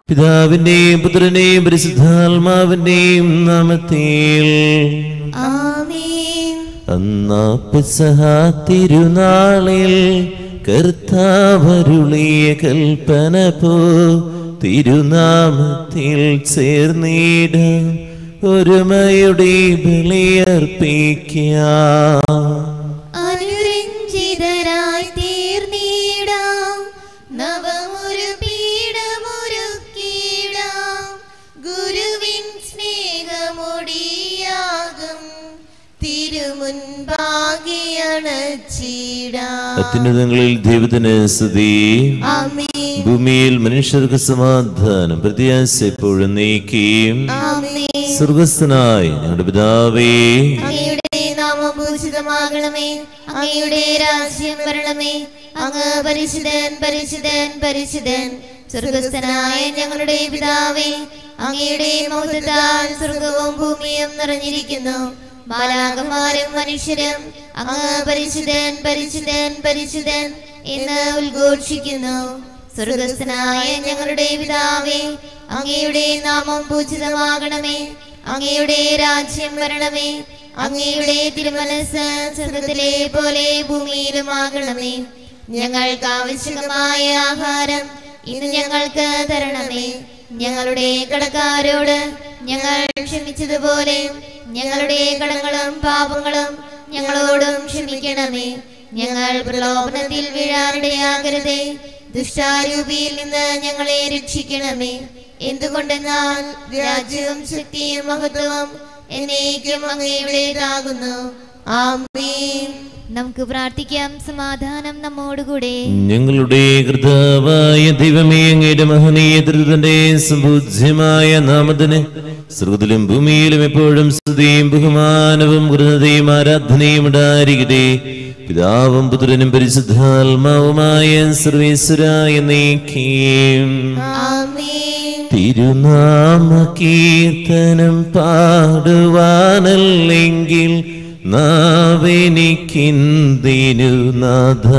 പിതാവിന്റെയും പുത്രന്റെയും പരിശുദ്ധാത്മാവിന്റെയും നാമത്തിൽ ആമേൻ അന്നാ പെസഹ തിരുനാളിൽ കർത്താവരുളിയ കൽപ്പന പോ തിരുനാമത്തിൽ ചേർന്നിടാം ഒരുമയുടെ ബലിയർപ്പിക്കാം അനുരഞ്ജിതരായി തീർന്നിടാം നവമൊരു പീഠമൊരുക്കിടാം ഗുരുവിൻ സ്നേഹമൊടിയാകും തിരുമുൻപാകെ അണച്ചിടാം അത്യുന്നതങ്ങളിൽ ദൈവത്തിന് സ്തുതി ആമേൻ ഭൂമിയിൽ മനുഷ്യർക്ക് സമാധാനം പ്രത്യാശ എപ്പോഴും നീക്കിയും ആമേൻ സ്വർഗസ്ഥനായി ഞങ്ങളുടെ പിതാവേ അങ്ങയുടെ നാമം പൂജിതമാകണമേ അങ്ങയുടെ രാജ്യം വരണമേ അങ്ങ് പരിശുദ്ധൻ പരിശുദ്ധൻ പരിശുദ്ധൻ സ്വർഗസ്ഥനായ ഞങ്ങളുടെ പിതാവേ അങ്ങയുടെ മൗതത്താൽ സ്വർഗവും ഭൂമിയും നിറഞ്ഞിരിക്കുന്നു ബാലാകന്മാരും മനുഷ്യരും അങ്ങ് പരിശുദ്ധൻ പരിശുദ്ധൻ പരിശുദ്ധൻ എന്ന് ഉദ്ഘോഷിക്കുന്നു സ്വർഗസ്ഥനായ ഞങ്ങളുടെ പിതാവേ അങ്ങയുടെ നാമം പൂജിതമാകണമേ അങ്ങയുടെ രാജ്യം വരണമേ അങ്ങയുടെ തിരുമനസ് സ്വർഗത്തിലെ പോലെ ഭൂമിയിലുമാകണമേ ഞങ്ങൾക്ക് ആവശ്യമായ ആഹാരം ഇന്ന് ഞങ്ങൾക്ക് തരണമേ ഞങ്ങളുടെ കടക്കാരോട് ഞങ്ങൾ ക്ഷമിച്ചതുപോലെ ഞങ്ങളുടെ കടങ്ങളും പാപങ്ങളും ഞങ്ങളോടും ക്ഷമിക്കണമേ ഞങ്ങൾ പ്രലോഭനത്തിൽ വീഴാനിടയാകരുതേ ദുഷ്ടാരൂപിയിൽ നിന്ന് ഞങ്ങളെ രക്ഷിക്കണമേ എന്തുകൊണ്ടെന്നാൽ രാജ്യവും ശക്തിയും മഹത്വവും എന്നേക്കും അങ്ങയുടേതാകുന്നു ആമേൻ നമുക്ക് പ്രാർത്ഥിക്കാം സമാധാനം നമ്മോടുകൂടെ ഞങ്ങളുടെ കൃതാവായ ദൈവമേ അങ്ങയുടെ മഹനീയ ദൃതന്റെ സുബുദ്ധ്യമായ നാമത്തിന് സ്രുതിലും ഭൂമിയിലും എപ്പോഴും സ്തുതിയും ബഹുമാനവും കൃതയും ആരാധനയും ഉണ്ടായിരിക്കട്ടെ പിതാവും പുത്രനും പരിശുദ്ധാത്മാവുമായ സർവേശ്വരായ നീക്കിയും ആമേൻ തിരുനാമ കീർത്തനം പാടുവാനല്ലെങ്കിൽ നാവെനിക്കിന്തിനു നാഥ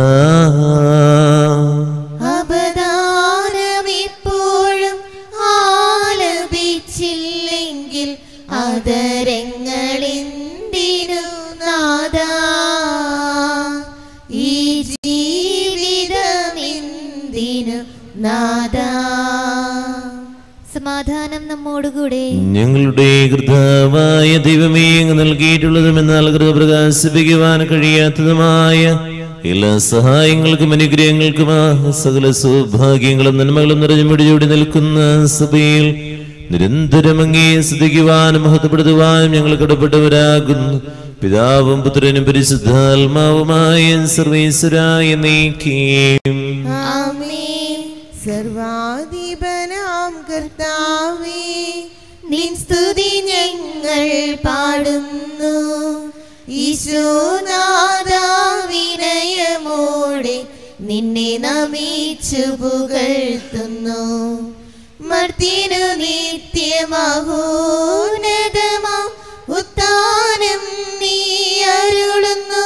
അപദാനമിപ്പോഴും ആലപിച്ചില്ലെങ്കിൽ അതരങ്ങളെന്തിനു നാദ ഈ ജീവിതമെന്തിനു നാദ സമാധാനം നമ്മോടുകൂടെ ഞങ്ങളുടെ കൃതാവായ ദൈവമേ അങ്ങ് നൽകിയിട്ടുള്ളതും എന്നാൽ കൃത പ്രകാശിപ്പിക്കുവാൻ കഴിയാത്തതുമായ എല്ലാ സഹായങ്ങൾക്കും അനുഗ്രഹങ്ങൾക്കും ആ സകല സൗഭാഗ്യങ്ങളും നന്മകളും നിറഞ്ഞു മുടിചൂടി നിൽക്കുന്ന സഭയിൽ നിരന്തരം അങ്ങേ സ്തുതിക്കുവാനും മഹത്വപ്പെടുത്തുവാനും ഞങ്ങൾ കടപ്പെട്ടവരാകുന്നു പിതാവും പുത്രനും പരിശുദ്ധാത്മാവുമായ സർവീശ്വരായ നീക്കിയും ആമേൻ സർവാധിപനാം കർത്താവേ നിൻ സ്തുതി ഞങ്ങൾ പാടുന്നു ഈശോനാദാവിനയമോടെ നിന്നെ നമിച്ചു പുകഴ്ത്തുന്നു മർത്തിനു നിത്യമഹോന്നതമാം ഉത്താനം നീ അരുളുന്നു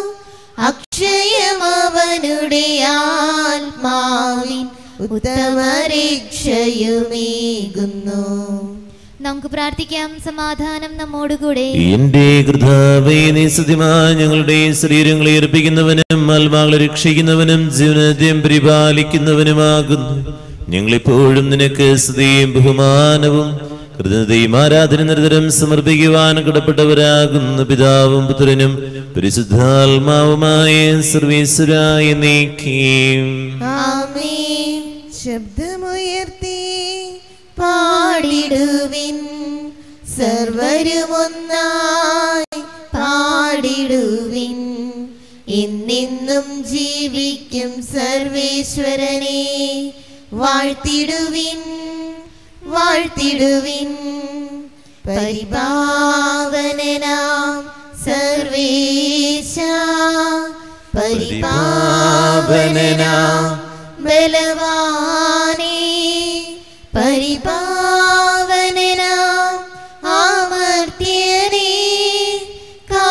അക്ഷയമവനുടെ ആത്മാവിൻ ഉത്തമ രക്ഷയുമേകുന്നു നമുക്ക് പ്രാർത്ഥിക്കാം സമാധാനം നമ്മോടുകൂടെ എന്റെ കൃതാവേ നീ സത്യമായി ഞങ്ങളുടെ ശരീരങ്ങളെ ഏർപ്പിക്കുന്നവനും ആത്മാക്കളെ രക്ഷിക്കുന്നവനും ജീവനദ്യം പരിപാലിക്കുന്നവനുമാകുന്നു ഞങ്ങളെപ്പോഴും നിനക്ക് സ്തുതിയും ബഹുമാനവും കൃതജ്ഞതയും ആരാധന നിരന്തരം സമർപ്പിക്കുവാൻ കടപ്പെട്ടവരാകുന്നു പിതാവും പുത്രനും പരിശുദ്ധാത്മാവുമായ സർവീശ്വരായ നീക്കിയും ആമേൻ ശബ്ദമുയർത്തി പാടിടുവിൻ സർവരുമൊന്നായി പാടിടുവിൻ എന്നെന്നും ജീവിക്കും സർവേശ്വരനെ വാഴ്ത്തിടുവിൻ വാഴ്ത്തിടുവിൻ പരിപാവനനാം സർവേശ പരിപാവനനാം ബലവാനേ പരിപാവനനാം ആമർത്യനേ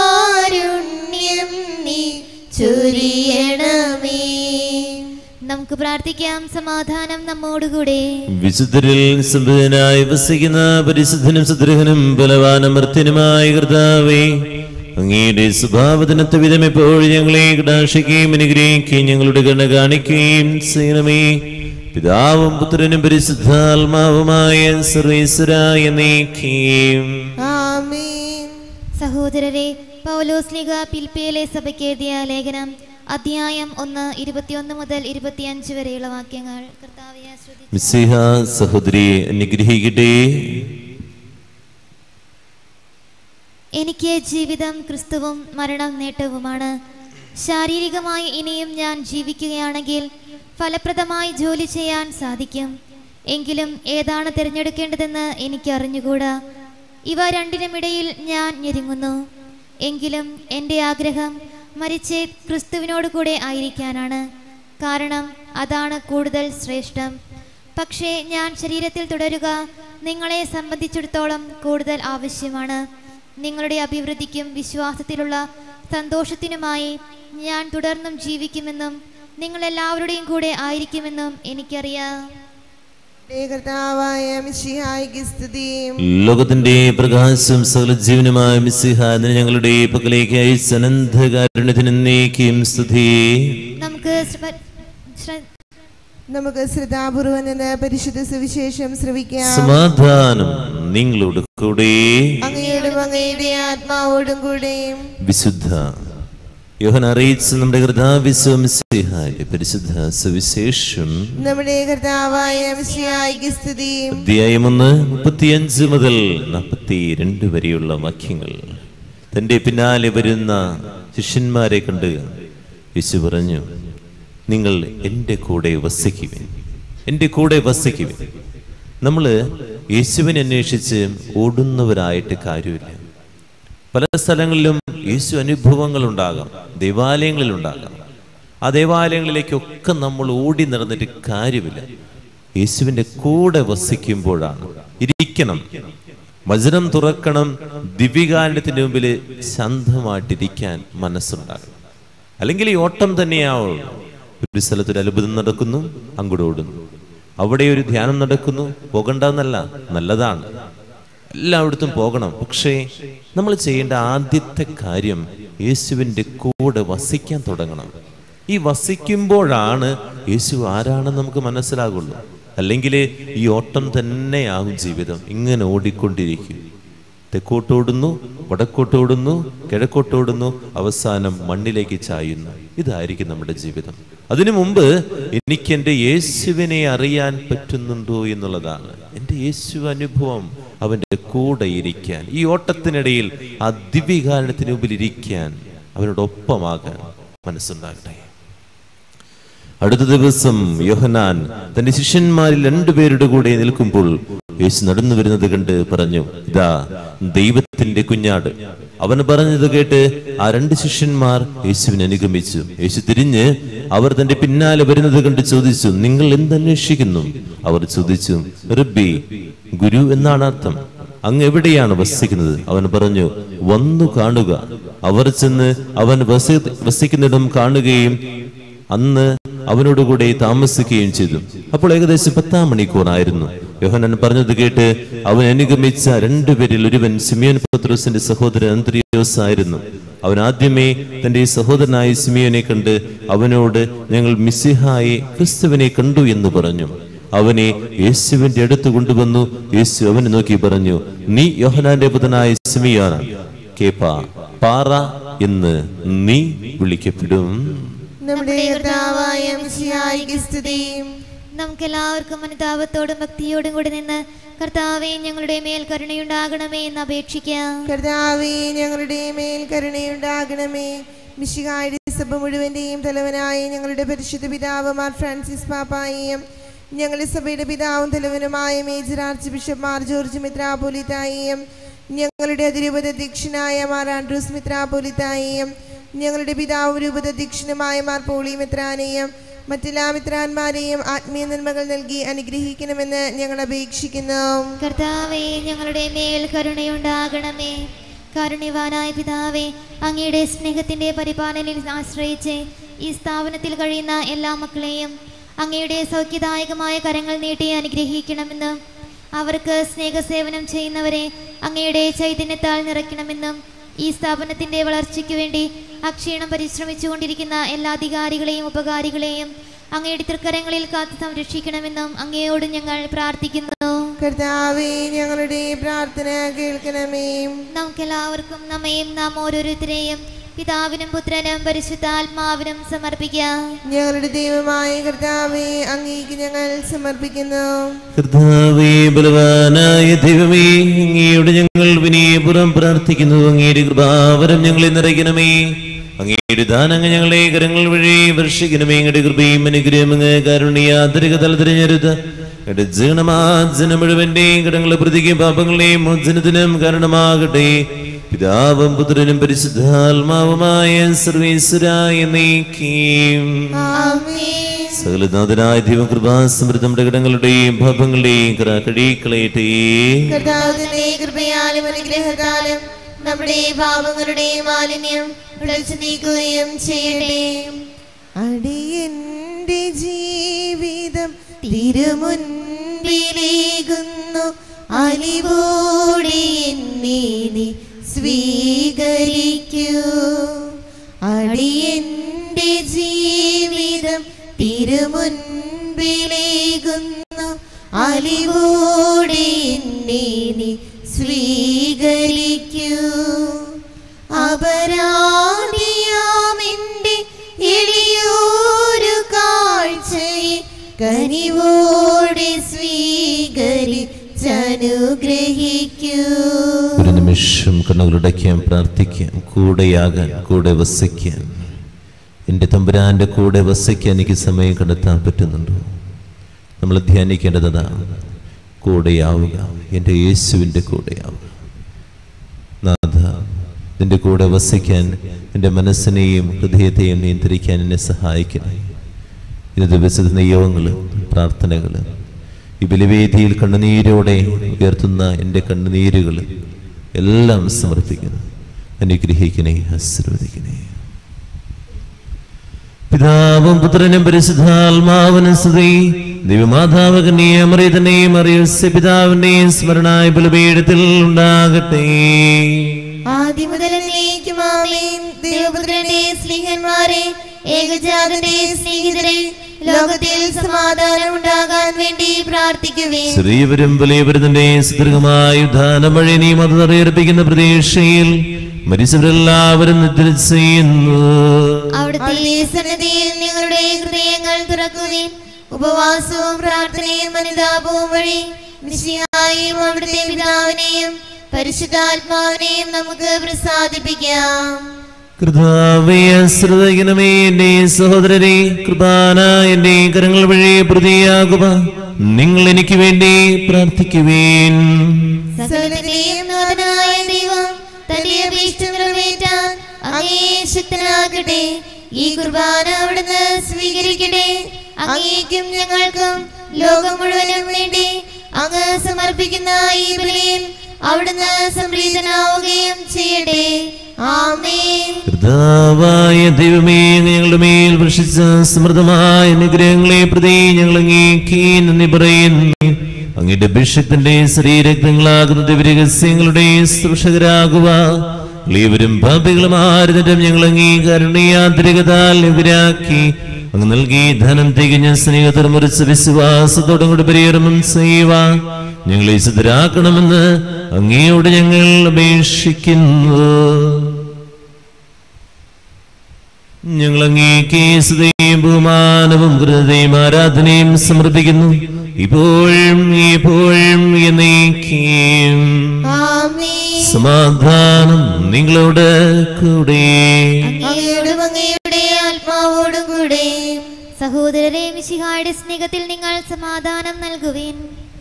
കാരുണ്യം നീ ചൊരിയണമേ നമുക്ക് നമുക്ക് പ്രാർത്ഥിക്കാം സമാധാനം നമ്മോടുകൂടെ വിശുദ്ധരിൽ സംബുധനായി വസിക്കുന്ന പരിശുദ്ധനും സുദൃഹനും ബലവാനമർത്യനുമായ കർത്താവേ അങ്ങയുടെ സ്വഭാവത്തിനൊത്ത വിധം എപ്പോഴും ഞങ്ങളെ കടാക്ഷിക്കുകയും അനുഗ്രഹിക്കുകയും ഞങ്ങളുടെ കണ്ണ കാണിക്കുകയും ചെയ്യണമേ പിതാവും പുത്രനും പരിശുദ്ധാത്മാവുമായ സർവേശ്വരായ നീക്കുകയും ആമേൻ സഹോദരരെ പൗലോസ്ലിക പിൽപ്പിയിലെ സഭയ്ക്ക് എഴുതിയ ലേഖനം അധ്യായം ഒന്ന് ഇരുപത്തിയൊന്ന് മുതൽ ഇരുപത്തിയഞ്ച് വരെയുള്ള വാക്യങ്ങൾ കർത്താവെ ആശ്രദിച്ച് മിസ്സിഹ സഹോദരിയെ അനുഗ്രഹിക്കട്ടെ എനിക്ക് ജീവിതം ക്രിസ്തുവും മരണം നേട്ടവുമാണ് ശാരീരികമായി ഇനിയും ഞാൻ ജീവിക്കുകയാണെങ്കിൽ ഫലപ്രദമായി ജോലി ചെയ്യാൻ സാധിക്കും എങ്കിലും ഏതാണ് തിരഞ്ഞെടുക്കേണ്ടതെന്ന് എനിക്ക് അറിഞ്ഞുകൂടാ ഇവ രണ്ടിനുമിടയിൽ ഞാൻ ഞെരുങ്ങുന്നു എങ്കിലും എൻ്റെ ആഗ്രഹം മരിച്ച് ക്രിസ്തുവിനോട് കൂടെ ആയിരിക്കാനാണ് കാരണം അതാണ് കൂടുതൽ ശ്രേഷ്ഠം പക്ഷേ ഞാൻ ശരീരത്തിൽ തുടരുക നിങ്ങളെ സംബന്ധിച്ചിടത്തോളം കൂടുതൽ ആവശ്യമാണ് നിങ്ങളുടെ അഭിവൃദ്ധിക്കും വിശ്വാസത്തിലുള്ള സന്തോഷത്തിനുമായി ഞാൻ തുടർന്നും ജീവിക്കുമെന്നും നിങ്ങൾ എല്ലാവരുടെയും കൂടെ ആയിരിക്കുമെന്നും എനിക്കറിയാം ദേ കർത്താവായ മിശിഹായിക്ക് സ്തുതിയും ലോകത്തിന്റെ പ്രകാശം സകല ജീവനുമായ മിസ്സിഹ അതിന് ഞങ്ങളുടെ പക്കലേക്ക് അയച്ച അനന്തകാരുണ്യത്തിന് നീക്കിയും സ്തുതി നമുക്ക് ശ്ര- ശ്ര- നമുക്ക് ശ്രദ്ധാപൂർവം നിന്ന് പരിശുദ്ധ സുവിശേഷം ശ്രവിക്കാം സമാധാനം നിങ്ങളോട് കൂടെ അങ്ങയോടും അങ്ങയുടെ ആത്മാവോടും കൂടെയും വിശുദ്ധ യോഹൻ അറിയിച്ച നമ്മുടെ കർത്താവിശ്വമിസിഹാന്റെ പരിശുദ്ധ സുവിശേഷം നമ്മുടെ കർത്താവായ മിശിഹായിക്ക് സ്തുതിയും അധ്യായം ഒന്ന് മുപ്പത്തിയഞ്ച് മുതൽ നാൽപ്പത്തി രണ്ട് വരെയുള്ള വാക്യങ്ങൾ തന്റെ പിന്നാലെ വരുന്ന ശിഷ്യന്മാരെ കണ്ട് യേശു പറഞ്ഞു നിങ്ങൾ എൻ്റെ കൂടെ വസിക്കുവിൻ എൻ്റെ കൂടെ വസിക്കുവിൻ നമ്മൾ യേശുവിനെ അന്വേഷിച്ച് ഓടുന്നവരായിട്ട് കാര്യമില്ല പല സ്ഥലങ്ങളിലും യേശു അനുഭവങ്ങൾ ഉണ്ടാകാം ദേവാലയങ്ങളിൽ ഉണ്ടാകാം ആ ദേവാലയങ്ങളിലേക്കൊക്കെ നമ്മൾ ഓടി നടന്നിട്ട് കാര്യമില്ല യേശുവിൻ്റെ കൂടെ വസിക്കുമ്പോഴാണ് ഇരിക്കണം വചനം തുറക്കണം ദിവ്യകാരണത്തിന്റെ മുമ്പിൽ ശാന്തമായിട്ടിരിക്കാൻ മനസ്സുണ്ടാകും അല്ലെങ്കിൽ ഈ ഓട്ടം തന്നെയാവുള്ളൂ ഒരു സ്ഥലത്തൊരു അത്ഭുതം നടക്കുന്നു അങ്ങോട്ട് ഓടുന്നു അവിടെ ഒരു ധ്യാനം നടക്കുന്നു പോകണ്ടെന്നല്ല നല്ലതാണ് എല്ലായിടത്തും പോകണം പക്ഷേ നമ്മൾ ചെയ്യേണ്ട ആദ്യത്തെ കാര്യം യേശുവിൻ്റെ കൂടെ വസിക്കാൻ തുടങ്ങണം ഈ വസിക്കുമ്പോഴാണ് യേശു ആരാണെന്ന് നമുക്ക് മനസ്സിലാകുള്ളൂ അല്ലെങ്കിൽ ഈ ഓട്ടം തന്നെയാകും ജീവിതം ഇങ്ങനെ ഓടിക്കൊണ്ടിരിക്കും തെക്കോട്ടോടുന്നു വടക്കോട്ടോടുന്നു കിഴക്കോട്ടോടുന്നു അവസാനം മണ്ണിലേക്ക് ചായുന്നു ഇതായിരിക്കും നമ്മുടെ ജീവിതം അതിനു മുമ്പ് എനിക്ക് എൻ്റെ യേശുവിനെ അറിയാൻ പറ്റുന്നുണ്ടോ എന്നുള്ളതാണ് എൻ്റെ യേശു അനുഭവം അവൻ്റെ കൂടെ ഇരിക്കാൻ ഈ ഓട്ടത്തിനിടയിൽ ആ ദിവ്യകാരണത്തിന് മുമ്പിൽ ഇരിക്കാൻ അവനോടൊപ്പമാകാൻ മനസ്സുണ്ടാകട്ടെ അടുത്ത ദിവസം യോഹനാൻ തന്റെ ശിഷ്യന്മാരിൽ രണ്ടുപേരുടെ കൂടെ നിൽക്കുമ്പോൾ യേശു നടന്നു വരുന്നത് കണ്ട് പറഞ്ഞു ഇതാ ദൈവത്തിന്റെ കുഞ്ഞാട് അവൻ പറഞ്ഞത് കേട്ട് ആ രണ്ട് ശിഷ്യന്മാർ യേശുവിനെ അനുഗമിച്ചു യേശു തിരിഞ്ഞ് അവർ തന്റെ പിന്നാലെ വരുന്നത് കണ്ട് ചോദിച്ചു നിങ്ങൾ എന്തന്വേഷിക്കുന്നു അവർ ചോദിച്ചു റബ്ബി ഗുരു എന്നാണ് അർത്ഥം അങ്ങ് എവിടെയാണ് വസിക്കുന്നത് അവൻ പറഞ്ഞു വന്നു കാണുക അവർ ചെന്ന് അവൻ വസി വസിക്കുന്നിടം കാണുകയും അന്ന് അവനോടുകൂടെ താമസിക്കുകയും ചെയ്തു അപ്പോൾ ഏകദേശം പത്താം മണിക്കൂറായിരുന്നു യോഹനൻ പറഞ്ഞത് കേട്ട് അവൻ അനുഗമിച്ച രണ്ടുപേരിൽ ഒരുവൻ സിമിയോൻ പത്രോസിന്റെ സഹോദരൻ അന്ത്രിയോസ് ആയിരുന്നു അവൻ ആദ്യമേ തന്റെ ഈ സഹോദരനായ സിമിയോനെ കണ്ട് അവനോട് ഞങ്ങൾ മിസിഹായെ ക്രിസ്തുവിനെ കണ്ടു എന്ന് പറഞ്ഞു അവനെ യേശുവിന്റെ അടുത്ത് കൊണ്ടുവന്നു യേശു അവനെ നോക്കി പറഞ്ഞു നീ യോഹനാന്റെ പുതനായ സിമിയോനാണ് കേപ്പ പാറ എന്ന് നീ വിളിക്കപ്പെടും നമ്മുടെ കർത്താവായ മിശിഹായിക്ക് സ്തുതിയും നമുക്കെല്ലാവർക്കും അനുതാപത്തോടും ഭക്തിയോടും കൂടി നിന്ന് കർത്താവെ ഞങ്ങളുടെ മേൽ കരുണയുണ്ടാകണമേ എന്ന് അപേക്ഷിക്കാം കർത്താവേ ഞങ്ങളുടെ മേൽ കരുണയുണ്ടാകണമേ മിശിഹായുടെ സഭ മുഴുവന്റെയും തലവനായ ഞങ്ങളുടെ പരിശുദ്ധ പിതാവ് മാർ ഫ്രാൻസിസ് പാപ്പായെയും ഞങ്ങളുടെ സഭയുടെ പിതാവും തലവനുമായ major archbishop Mar George മിത്രാപോലിത്തായെയും ഞങ്ങളുടെ അതിരൂപത അധ്യക്ഷനായ മാർ ആൻഡ്രൂസ് മിത്രാപോലിത്തായെയും ഞങ്ങളുടെ പിതാവും രൂപത അധ്യക്ഷനുമായ മാർ പോളി മിത്രാനെയും മറ്റെല്ലാ മിത്രാന്മാരെയും ആത്മീയ നന്മകൾ നൽകി അനുഗ്രഹിക്കണമെന്ന് ഞങ്ങൾ അപേക്ഷിക്കുന്നു കർത്താവെ ഞങ്ങളുടെ മേൽ കരുണയുണ്ടാകണമേ കാരുണ്യവാനായ പിതാവേ അങ്ങയുടെ സ്നേഹത്തിന്റെ പരിപാലനയിൽ ആശ്രയിച്ച് ഈ സ്ഥാപനത്തിൽ കഴിയുന്ന എല്ലാ മക്കളെയും അങ്ങയുടെ സൗഖ്യദായകമായ കരങ്ങൾ നീട്ടി അനുഗ്രഹിക്കണമെന്നും അവർക്ക് സ്നേഹസേവനം ചെയ്യുന്നവരെ അങ്ങയുടെ ചൈതന്യത്താൽ നിറയ്ക്കണമെന്നും ഈ സ്ഥാപനത്തിന്റെ വളർച്ചയ്ക്ക് വേണ്ടി അക്ഷീണം പരിശ്രമിച്ചുകൊണ്ടിരിക്കുന്ന എല്ലാ അധികാരികളെയും ഉപകാരികളെയും അങ്ങയുടെ തൃക്കരങ്ങളിൽ കാത്തു സംരക്ഷിക്കണമെന്നും അങ്ങയോട് ഞങ്ങൾ പ്രാർത്ഥിക്കുന്നു കർത്താവേ ഞങ്ങളുടെ പ്രാർത്ഥന കേൾക്കണമേ നമുക്കെല്ലാവർക്കും നമ്മയും നാം ഓരോരുത്തരെയും പിതാവിനും പുത്രനും പരിശുദ്ധാത്മാവിനും സമർപ്പിക്കാം ഞങ്ങളുടെ ദൈവമായ കർത്താവേ അങ്ങേക്ക് ഞങ്ങൾ സമർപ്പിക്കുന്നു കർത്താവേ ബലവാനായ ദൈവമേ അങ്ങയുടെ ഞങ്ങൾ വിനയപുറം പ്രാർത്ഥിക്കുന്നു അങ്ങയുടെ കൃപാവരം ഞങ്ങളെ നിറയ്ക്കണമേ അങ്ങയുടെ ദാനങ്ങൾ ഞങ്ങളെ കരങ്ങൾ വഴി വർഷിക്കണമേ അങ്ങയുടെ കൃപയും അനുഗ്രഹം അങ്ങ് കാരുണ്യാന്തരിക തലതിരഞ്ഞെടുത്ത് അങ്ങയുടെ ജീണമാജന മുഴുവന്റെയും കടങ്ങളെ പ്രതിക്കും പാപങ്ങളെയും മോചനത്തിനും കാരണമാകട്ടെ പിതാവും പുത്രനും പരിശുദ്ധാത്മാവുമായ സർവീശ്വരായ നീക്കിയും ആമേൻ സകലനാഥനായ ദൈവം കൃപാസമൃദ്ധം കടങ്ങളുടെയും പാപങ്ങളുടെയും കഴുകിക്കളയട്ടെ കർത്താവിന്റെ കൃപയാലും അനുഗ്രഹത്താലും നമ്മുടെ പാപങ്ങളുടെ മാലിന്യം തുടച്ചു നീക്കുകയും ചെയ്യട്ടെ അടിയന്റെ ജീവിതം തിരുമുൻപിലേകുന്നു അലിവോടെ എന്നെ നീ സ്വീകരിക്കൂ അടിയന്റെ ജീവിതം തിരുമുൻപിലേകുന്നു അലിവോടെ എന്നെ നീ സ്വീകരിക്കൂ അപരാധിയാമെന്റെ എളിയൊരു കാഴ്ചയെ കനിവോടെ സ്വീകരിച്ചനുഗ്രഹിക്കൂ ഒരു നിമിഷം കണ്ണുകളുടയ്ക്കാൻ പ്രാർത്ഥിക്കാം കൂടെയാകാൻ കൂടെ വസിക്കാൻ എൻ്റെ തമ്പുരാൻ്റെ കൂടെ വസിക്കാൻ എനിക്ക് സമയം കണ്ടെത്താൻ പറ്റുന്നുണ്ടോ നമ്മൾ ധ്യാനിക്കേണ്ടതാ കൂടെയാവുക എൻ്റെ യേശുവിൻ്റെ കൂടെയാവുക നാഥ നിന്റെ കൂടെ വസിക്കാൻ എൻ്റെ മനസ്സിനെയും ഹൃദയത്തെയും നിയന്ത്രിക്കാൻ എന്നെ സഹായിക്കണേ ഇന്നത്തെ വിശുദ്ധ നിയോഗങ്ങൾ പ്രാർത്ഥനകൾ ഈ ബലിവേദിയിൽ കണ്ണുനീരോടെ ഉയർത്തുന്ന എൻ്റെ കണ്ണുനീരുകൾ എല്ലാം സമർപ്പിക്കുന്നു അനുഗ്രഹിക്കണേ ആശീർവദിക്കണേ പിതാവും പുത്രനും പരിശുദ്ധാത്മാവനും സ്തുതി ദൈവമാതാവകനെയും അറിയതനെയും അറിയസ്യ പിതാവിന്റെയും സ്മരണായ ബലപീഠത്തിൽ ഉണ്ടാകട്ടെ ആദ്യം മുതൽ എന്നേക്കും ആമേൻ ദൈവപുത്രന്റെ സ്നേഹന്മാരെ ഏകജാതന്റെ സ്നേഹിതരെ ലോകത്തിൽ സമാധാനം ഉണ്ടാകാൻ വേണ്ടി പ്രാർത്ഥിക്കുവേ ചെറിയവരും വലിയവരുതന്റെ സുദീർഘമായ ഉദ്ധാനമഴനെയും അത് അറിയർപ്പിക്കുന്ന പ്രതീക്ഷയിൽ മരിച്ചവരെല്ലാവരും നിദ്ര ചെയ്യുന്നു അവിടുത്തെ അവിടുത്തെ സന്നദ്ധിയിൽ നിങ്ങളുടെ ഹൃദയങ്ങൾ തുറക്കുകയും ഉപവാസവും പ്രാർത്ഥനയും അനുതാപവും വഴി നിശ്ചയായും അവിടുത്തെ പിതാവിനെയും പരിശുദ്ധാത്മാവിനെയും നമുക്ക് പ്രസാദിപ്പിക്കാം കൃതാവേ ശ്രദ്ധിക്കണമേ എന്റെ സഹോദരരെ കൃപാന എന്റെ കരങ്ങൾ വഴി പ്രതിയാകുക നിങ്ങൾ എനിക്ക് വേണ്ടി പ്രാർത്ഥിക്കുവേൻ സകലത്തിലെയും നാഥനായ ദൈവം തന്റെ അപേക്ഷ നിറവേറ്റാൻ അങ്ങേ ശക്തനാകട്ടെ ഈ കുർബാന അവിടുന്ന് സ്വീകരിക്കട്ടെ അങ്ങേക്കും ഞങ്ങൾക്കും ലോകം മുഴുവനും വേണ്ടി അങ്ങ് സമർപ്പിക്കുന്ന ഈ ബലിയിൽ അവിടുന്ന് സംപ്രീതനാവുകയും ചെയ്യട്ടെ ആമേൻ കർത്താവായ ദൈവമേ അങ്ങ് ഞങ്ങളുടെ മേൽ വർഷിച്ച സമൃദ്ധമായ അനുഗ്രഹങ്ങളെ പ്രതി ഞങ്ങൾ അങ്ങേക്ക് നന്ദി പറയുന്നു അങ്ങയുടെ അഭിഷക്തന്റെ ശരീരക്തങ്ങളാകുന്ന ദിവ്യരഹസ്യങ്ങളുടെ ശുശ്രൂഷകരാകുക ഇവരും പാപികളും ആരുന്നിട്ടും ഞങ്ങൾ അംഗീകാരണീയാന്തരികതാൽ എതിരാക്കി അങ്ങ് നൽകി ധനം തികഞ്ഞ സ്നേഹത്തിൽ മുറിച്ച വിശ്വാസത്തോടും കൂടി പരികർമ്മം ചെയ്യുക ഞങ്ങളെ സിദ്ധരാക്കണമെന്ന് അങ്ങയോട് ഞങ്ങൾ അപേക്ഷിക്കുന്നു ഞങ്ങൾ അങ്ങേക്ക് സ്തുതിയും ബഹുമാനവും കൃതയും ആരാധനയും സമർപ്പിക്കുന്നു ഇപ്പോഴും എപ്പോഴും എന്നേക്കും ആമേൻ സമാധാനം നിങ്ങളോട് കൂടെ അങ്ങയോടും അങ്ങയുടെ ആത്മാവോടും കൂടെ സഹോദരരെ മിശിഹായുടെ സ്നേഹത്തിൽ നിങ്ങൾ സമാധാനം നൽകുവേൻ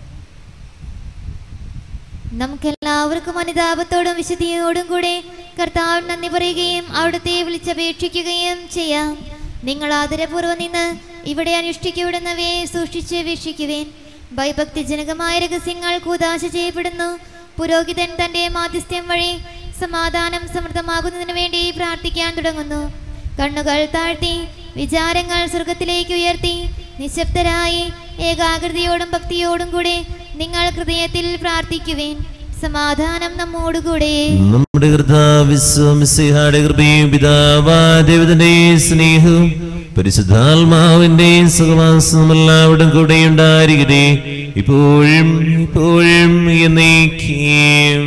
നമുക്കെല്ലാവർക്കും അനുതാപത്തോടും വിശുദ്ധിയോടും കൂടെ കർത്താവ് നന്ദി പറയുകയും അവിടുത്തെ വിളിച്ചപേക്ഷിക്കുകയും ചെയ്യാം നിങ്ങൾ ആദരപൂർവ്വം നിന്ന് ഇവിടെ അനുഷ്ഠിക്കപ്പെടുന്നവയെ സൂക്ഷിച്ച് വീക്ഷിക്കുവേൻ ഭയഭക്തിജനകമായ രഹസ്യങ്ങൾ കൂതാശ ചെയ്യപ്പെടുന്നു പുരോഹിതൻ തന്റെ മാധ്യസ്ഥ്യം വഴി സമാധാനം സമൃദ്ധമാകുന്നതിന് വേണ്ടി പ്രാർത്ഥിക്കാൻ തുടങ്ങുന്നു കണ്ണുകൾ താഴ്ത്തി വിചാരങ്ങൾ സ്വർഗത്തിലേക്ക് ഉയർത്തി നിശബ്ദരായി ഏകാഗ്രതയോടും ഭക്തിയോടും കൂടെ നിങ്ങൾ ഹൃദയത്തിൽ പ്രാർത്ഥിക്കുവേൻ സമാധാനം നമ്മോടുകൂടെ നമ്മുടെ കർത്താവിശ്വമിസിഹാടെ കൃപയും പിതാവാദേവതന്റെ സ്നേഹവും പരിശുദ്ധാത്മാവിന്റെ സുഖവാസവും എല്ലാവരും കൂടെ ഉണ്ടായിരിക്കട്ടെ ഇപ്പോഴും ഇപ്പോഴും എന്നേക്കും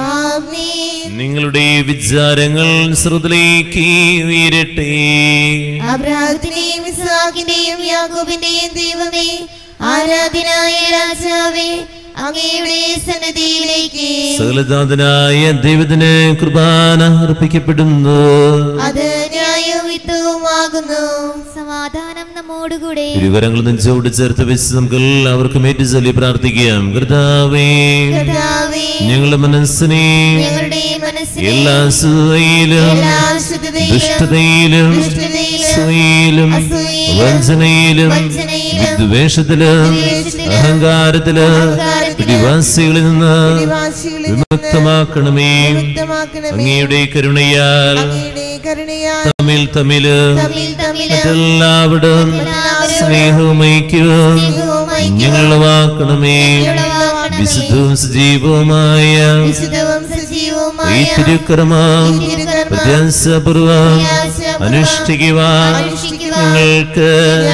ആമേൻ നിങ്ങളുടെ വിചാരങ്ങൾ ശ്രുതിലേക്ക് ഉയരട്ടെ അബ്രാഹത്തിന്റെയും ഇസ്ഹാക്കിന്റെയും യാക്കോബിന്റെയും ദൈവമേ ആരാധനായ രാജാവേ അങ്ങയുടെ സന്നദ്ധിയിലേക്ക് സകലജാതനായ ദൈവത്തിന് കുർബാന അർപ്പിക്കപ്പെടുന്നു അത് ന്യായവിത്വവുമാകുന്നു സമാധാനം നമ്മോടുകൂടെ ഇരുകരങ്ങൾ നെഞ്ചോട് ചേർത്ത് വെച്ച് നമുക്ക് എല്ലാവർക്കും ഏറ്റു ചൊല്ലി പ്രാർത്ഥിക്കാം കർത്താവേ കർത്താവേ ഞങ്ങളുടെ മനസ്സിനെ ഞങ്ങളുടെ മനസ്സിനെ എല്ലാ സുഖയിലും എല്ലാ അശുദ്ധതയിലും ദുഷ്ടതയിലും ദുഷ്ടതയിലും, സ്വയിലും അസൂയയിലും, വഞ്ചനയിലും വഞ്ചനയിലും, വിദ്വേഷത്തിലും വിദ്വേഷത്തിലും, അഹങ്കാരത്തിലും അഹങ്കാരത്തിലും, പിടിവാസികളിൽ നിന്ന് നിവാസികളിൽ നിന്ന് വിമുക്തമാക്കണമേ വിമുക്തമാക്കണമേ. അങ്ങയുടെ കരുണയാൽ അങ്ങയുടെ കരുണയാൽ തമ്മിൽ തമ്മില് തമ്മിൽ തമ്മിൽ മറ്റെല്ലാവരും സ്നേഹവും ഐക്യവും ഞങ്ങളുവാക്കണമേ വിശുദ്ധവും സജീവവുമായ വിശുദ്ധവും സജീവവുമായ ഈ തിരുക്കർമ്മം പ്രത്യാശപൂർവം അനുഷ്ഠിക്കുവാൻ ഞങ്ങൾക്ക്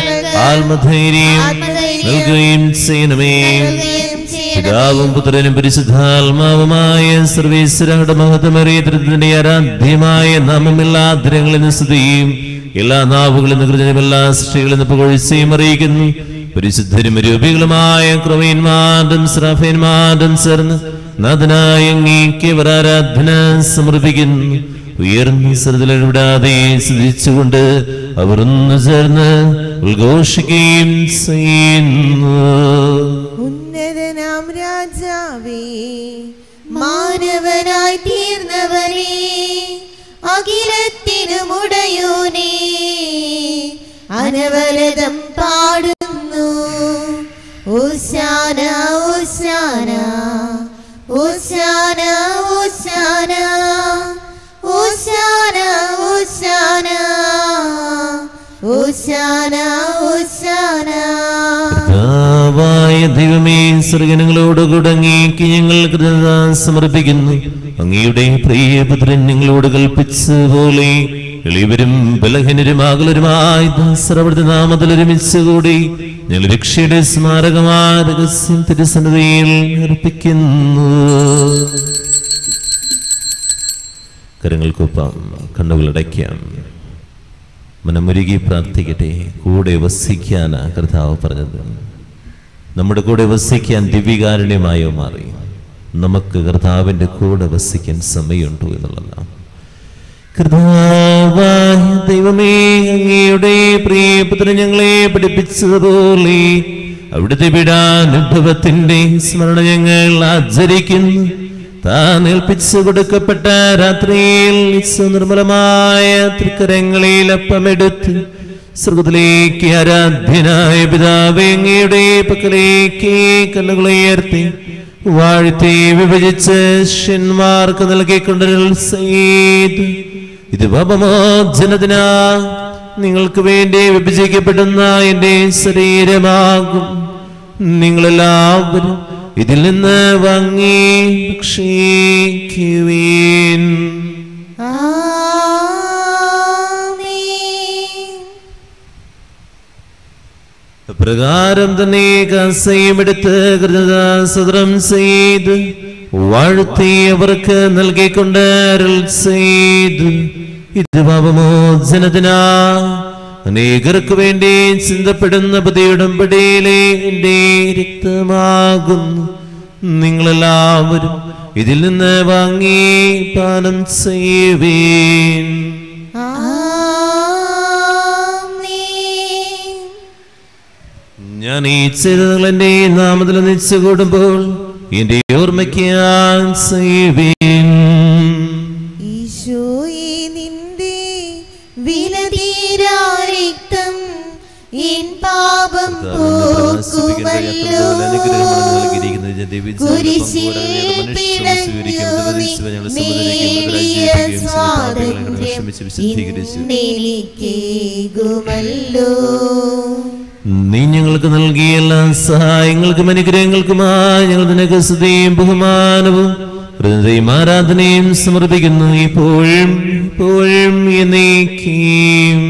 ആത്മധൈര്യം നൽകുകയും ചെയ്യണമേ നൽകുകയും ചെയ്യണമേ. പിതാവും പുത്രനും പരിശുദ്ധാത്മാവുമായ സർവീശ്വരയുടെ മഹത്വമേറിയ തൃത്തിന്റെ ആരാധ്യമായ നാമമെല്ലാ ധരങ്ങളിൽ നിന്ന് സ്തുതിയും എല്ലാ നാവുകളിൽ നിന്ന് കൃതനും എല്ലാ സൃഷ്ടികളിൽ നിന്ന് പുകഴ്ചയും അറിയിക്കുന്നു പരിശുദ്ധരും രൂപികളുമായ ക്രമീന്മാരും ശ്രഫേന്മാരും ചേർന്ന് നാഥനായ അങ്ങേക്ക് ഇവർ ആരാധന സമർപ്പിക്കുന്നു ഉയർന്ന സ്ഥലത്തിലിടാതെ സ്തുതിച്ചുകൊണ്ട് അവർ ഒന്ന് ചേർന്ന് ഉദ്ഘോഷിക്കുകയും ചെയ്യുന്നു ഉന്നതനാം രാജാവേ മാനവനായി തീർന്നവനേ അഖിലത്തിനുമുടയോനേ അനവരതം പാടുന്നു ഓശാന ഓശാന ഓശാന ഓശാന ഓശാന ഓശാന ഓശാന ഓശാന കർത്താവായ ദൈവമേ സ്വർഗനങ്ങളോട് കുടങ്ങിക്ക് ഞങ്ങൾ കൃതജ്ഞത സമർപ്പിക്കുന്നു അങ്ങയുടെ പ്രിയപുത്രൻ ഞങ്ങളോട് കൽപ്പിച്ച പോലെ എളിയവരും ബലഹീനരും ആകുലരുമായി ദാസരവൃത്തി നാമത്തിൽ ഒരുമിച്ച് കൂടി ഞങ്ങൾ രക്ഷയുടെ സ്മാരകമായ രഹസ്യം തിരുസന്നിധിയിൽ അർപ്പിക്കുന്നു കരങ്ങൾക്കൊപ്പം കണ്ണുകളടയ്ക്കാം മനമുരുകി പ്രാർത്ഥിക്കട്ടെ കൂടെ വസിക്കാനാ കർത്താവ് പറഞ്ഞത് നമ്മുടെ കൂടെ വസിക്കാൻ ദിവ്യകാരുണ്യമായോ മാറി നമുക്ക് കർത്താവിൻ്റെ കൂടെ വസിക്കാൻ സമയമുണ്ടോ എന്നുള്ളതാണ് കർത്താവായ ദൈവമേ അങ്ങയുടെ പ്രിയപുത്രൻ ഞങ്ങളെ പഠിപ്പിച്ചതുപോലെ അവിടുത്തെ വിടാനുഭവത്തിന്റെ സ്മരണ ഞങ്ങൾ ആചരിക്കുന്നു താൻ ഏൽപ്പിച്ചു കൊടുക്കപ്പെട്ട രാത്രിയിൽ നിർമ്മലമായ തൃക്കരങ്ങളിൽ അപ്പമെടുത്ത് സ്വർഗത്തിലേക്ക് ആരാധ്യനായ പിതാവേ അങ്ങയുടെ പക്കലേക്ക് കണ്ണുകളുയർത്തി വാഴ്ത്തി വിഭജിച്ച് ശിഷ്യന്മാർക്ക് നൽകിക്കൊണ്ടൊരു ചെയ്ത് ഇത് പാപമോചനത്തിനാ നിങ്ങൾക്ക് വേണ്ടി വിഭജിക്കപ്പെടുന്ന എന്റെ ശരീരമാകും നിങ്ങളെല്ലാവരും ഇതിൽ നിന്ന് വാങ്ങി ഭക്ഷിക്കുവീൻ ആമേൻ പ്രകാരം തന്നെ കസയും എടുത്ത് കൃതദാസദ്രം ചെയ്ത് വാഴ്ത്തി അവർക്ക് നൽകിക്കൊണ്ട് അരുൾ ചെയ്തു ഇത് പാപമോചനത്തിനാ അനേകർക്ക് വേണ്ടി ചിന്തപ്പെടുന്ന പുതിയ ഉടമ്പടിയിലെ എന്റെ രക്തമാകുന്നു നിങ്ങളെല്ലാവരും ഇതിൽ നിന്ന് വാങ്ങി പാനം ചെയ്യുവീൻ ആമേൻ ഞാൻ ഈ ചെയ്തകൾ എന്റെ നാമത്തിൽ ഒന്നിച്ചു കൂടുമ്പോൾ എന്റെ ഓർമ്മയ്ക്ക് ഞാൻ ചെയ്യുവീൻ ഈശോയെ നിന്റെ വിലതീരാരിക്തം എൻ പാപം പോക്കുമല്ലോ കുരിശിൽ പിടഞ്ഞു നീ നേടിയ സ്വാതന്ത്ര്യം ഇന്നെനിക്കേകുമല്ലോ നീ ഞങ്ങൾക്ക് നൽകിയ എല്ലാ സഹായങ്ങൾക്കും അനുഗ്രഹങ്ങൾക്കുമായി ഞങ്ങൾ നിനക്ക് സ്തുതിയും ബഹുമാനവും ഹൃദയം ആരാധനയും സമർപ്പിക്കുന്നു ഇപ്പോഴും ഇപ്പോഴും എന്നേക്കും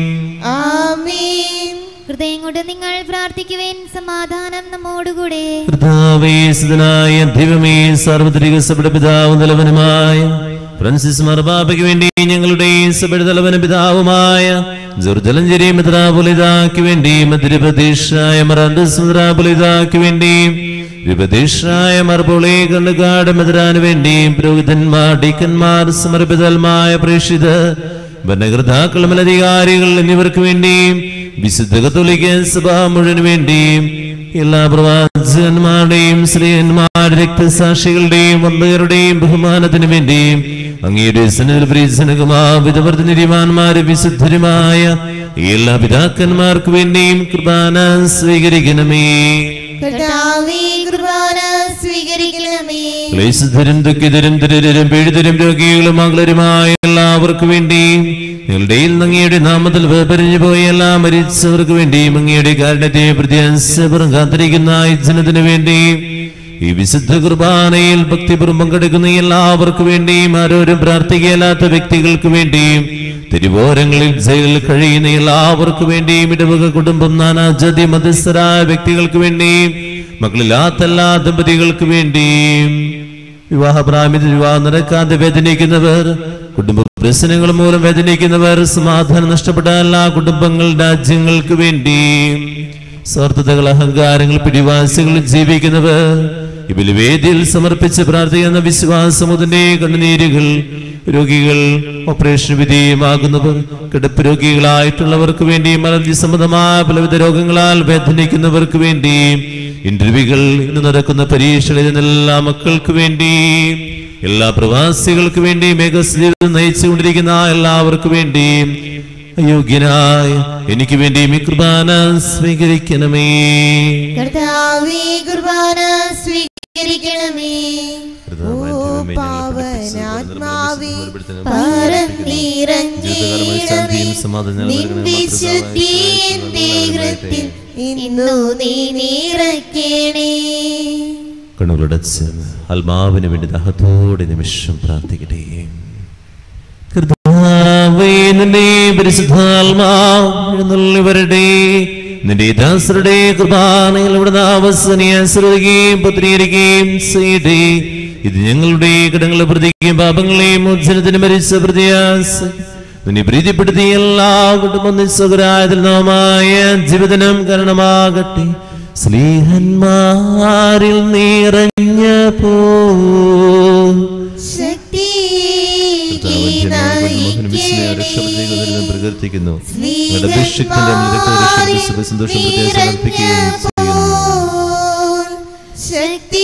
ആമേൻ ഹൃദയം കൊണ്ട് നിങ്ങൾ പ്രാർത്ഥിക്കുവേൻ സമാധാനം നമ്മോടുകൂടെ കർത്താവേശനായ ദൈവമേ സാർവത്രിക സഭയുടെ പിതാവും തലവനുമായ ഫ്രാൻസിസ് മർബാബയ്ക്ക് വേണ്ടി ഞങ്ങളുടെ സഭയുടെ തലവന പിതാവുമായ ജുർജലഞ്ചേരി മിത്രാപുലിതാക്ക് വേണ്ടി മധ്യപ്രദേശായ മറാൻഡസ് മിത്രാപുലിതാക്ക് വേണ്ടി വിപദേശായ മർബോളെ കണ്ണുകാട് മെതിരാന് വേണ്ടി പുരോഹിതന്മാർ ഡീക്കന്മാർ സമർപ്പിതമായ പ്രേക്ഷിത ഭരണകർത്താക്കൾ മേലധികാരികൾ എന്നിവർക്ക് വേണ്ടി വിശുദ്ധ കത്തോലിക്ക സഭ മുഴുവന് വേണ്ടി എല്ലാ പ്രവാചകന്മാരുടെയും സ്ത്രീയന്മാരുടെ രക്തസാക്ഷികളുടെയും വന്ദകരുടെയും ബഹുമാനത്തിന് വേണ്ടി അങ്ങയുടെ സന്നിധിമാ വിധവർദ്ധനിരിമാന്മാര് വിശുദ്ധരുമായ എല്ലാ പിതാക്കന്മാർക്ക് വേണ്ടിയും കൃപാന സ്വീകരിക്കണമേ കർത്താവേ കുർബാന സ്വീകരിക്കണമേ ക്ലേശധരും ദുഃഖിതരും ദരിദ്രരും പീഡിതരും രോഗികളും മകളുരുമായ എല്ലാവർക്കും വേണ്ടി ഞങ്ങളുടെ അങ്ങയുടെ നാമത്തിൽ വേർപരിഞ്ഞു പോയ എല്ലാ മരിച്ചവർക്ക് വേണ്ടിയും അങ്ങയുടെ കാരണത്തെ പ്രത്യാശപുറം കാത്തിരിക്കുന്ന ഈ ജനത്തിനു വേണ്ടി ഈ വിശുദ്ധ കുർബാനയിൽ ഭക്തിപുറം പങ്കെടുക്കുന്ന എല്ലാവർക്കും വേണ്ടിയും ആരോരും പ്രാർത്ഥിക്കല്ലാത്ത വ്യക്തികൾക്ക് വേണ്ടിയും തിരുവോരങ്ങളിൽ ജയിലിൽ കഴിയുന്ന എല്ലാവർക്കും വേണ്ടിയും ഇടവക കുടുംബം നാനാജാതി മധ്യസ്ഥരായ വ്യക്തികൾക്ക് വേണ്ടിയും മക്കളില്ലാത്ത എല്ലാ ദമ്പതികൾക്ക് വേണ്ടിയും വിവാഹ പ്രാമിത വിവാഹം നടക്കാതെ വേദനിക്കുന്നവർ കുടുംബ പ്രശ്നങ്ങൾ മൂലം വേദനിക്കുന്നവർ സമാധാനം നഷ്ടപ്പെട്ട എല്ലാ കുടുംബങ്ങൾ രാജ്യങ്ങൾക്ക് വേണ്ടി സ്വാർത്ഥതകൾ അഹങ്കാരങ്ങൾ പിടിവാസികൾ ജീവിക്കുന്നവർ ഇവര് വേദിയിൽ സമർപ്പിച്ച് പ്രാർത്ഥിക്കുന്ന വിശ്വാസമുതിന്റെ കണ്ണുനീരുകൾ രോഗികൾ ഓപ്പറേഷൻ വിധേയമാകുന്നവർ കിടപ്പ് രോഗികളായിട്ടുള്ളവർക്ക് വേണ്ടി മലർജി സംബന്ധമായ പലവിധ രോഗങ്ങളാൽ വേദനിക്കുന്നവർക്ക് വേണ്ടി ഇന്റർവ്യൂകൾ ഇന്ന് നടക്കുന്ന പരീക്ഷകളിൽ എല്ലാ മക്കൾക്ക് വേണ്ടി എല്ലാ പ്രവാസികൾക്ക് വേണ്ടി മേഘജീവിതം നയിച്ചുകൊണ്ടിരിക്കുന്ന എല്ലാവർക്കും വേണ്ടി അയോഗ്യനായ എനിക്ക് വേണ്ടി ഈ കുർബാന സ്വീകരിക്കണമേ കർത്താവേ കുർബാന സ്വീകരിക്കണമേ ഓ പാവനാത്മാവേ പറന്നിറങ്ങിയിടമേ നിൻ വിശുദ്ധി എന്റെ ഹൃത്തിൽ ഇന്നു നീ നിറയ്ക്കണേ കണ്ണുകളടച്ച് ആത്മാവിന് വേണ്ടി ദഹത്തോടെ നിമിഷം പ്രാർത്ഥിക്കട്ടെ കർത്താവേ, നിന്റെ പരിശുദ്ധാത്മാവ് എഴുന്നള്ളി വരട്ടെ നിന്റെ ദാസരുടെ കൃപാനയിൽ ഇവിടെ അവസനെ ശ്രദ്ധിക്കുകയും പത്രീകരിക്കുകയും ചെയ്യട്ടെ ഇത് ഞങ്ങളുടെ കടങ്ങളെ പ്രതിക്കുകയും പാപങ്ങളെയും മോചനത്തിന് മരിച്ച പ്രതിയാസ നിന്നെ പ്രീതിപ്പെടുത്തിയ എല്ലാ കുടുംബം നിസ്സകരായതിൽ നാമായ ജീവിതനം കാരണമാകട്ടെ സ്നേഹന്മാരിൽ നിറഞ്ഞ പോ ശക്തി പ്രകീർത്തിക്കുന്നു നിങ്ങളുടെ അഭിഷിക്തന്റെ രക്തരക്ഷ സന്തോഷം പ്രത്യേകം സമർപ്പിക്കുകയും ചെയ്യുന്നു ശക്തി